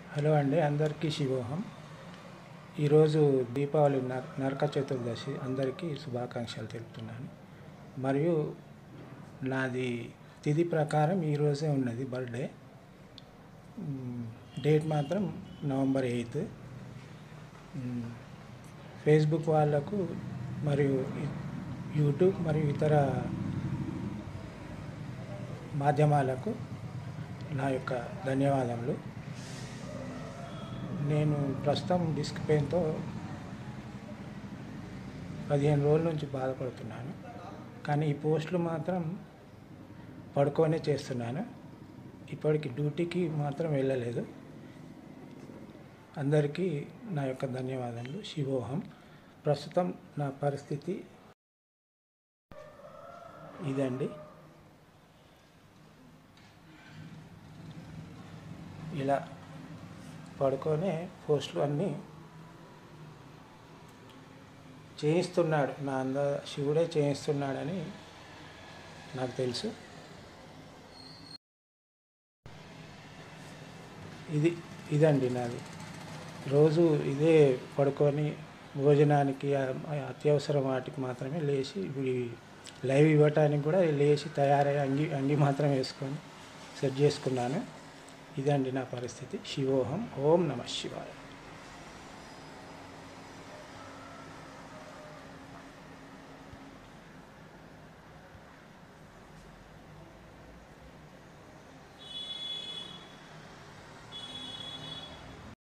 hello అండి అందరికీ శివోహం ఈరోజు దీపావళి నర నరక చతుర్దశి అందరికీ శుభాకాంక్షలు తెలుపుతున్నాను మరియు నాది తిథి ప్రకారం ఈరోజే ఉన్నది బర్త్డే మ్, డేట్ మాత్రం నవంబర్ ఎయిత్ ఫేస్బుక్ వాళ్ళకు మరియు ఈ- యూట్యూబ్ మరియు ఇతర మాధ్యమాలకు నా యొక్క ధన్యవాదములు నేను ప్రస్తుతం డిస్క్ పెయిన్తో పదిహేను రోజుల నుంచి బాధపడుతున్నాను కానీ ఈ పోస్టులు మాత్రం పడుకొనే చేస్తున్నాను ఇప్పటికి డ్యూటీకి మాత్రం వెళ్ళలేదు అందరికీ నా యొక్క ధన్యవాదాలు శివోహం ప్రస్తుతం నా పరిస్థితి ఇదండి ఇలా పడుకొనే పోస్టులు అన్నీ చేయిస్తున్నాడు నా అంద శివుడే చేయిస్తున్నాడని నాకు తెలుసు ఇది ఇదండి నాది రోజు ఇదే పడుకొని భోజనానికి ఆ- ఆ అత్యవసర వాటికి మాత్రమే లేచి ఇప్పుడు ఈ లైవ్ ఇవ్వటానికి కూడా లేచి తయారై అంగి అంగి మాత్రం వేసుకొని సెట్ చేసుకున్నాను ఇదండి నా పరిస్థితి శివోహం ఓం నమ శివాయ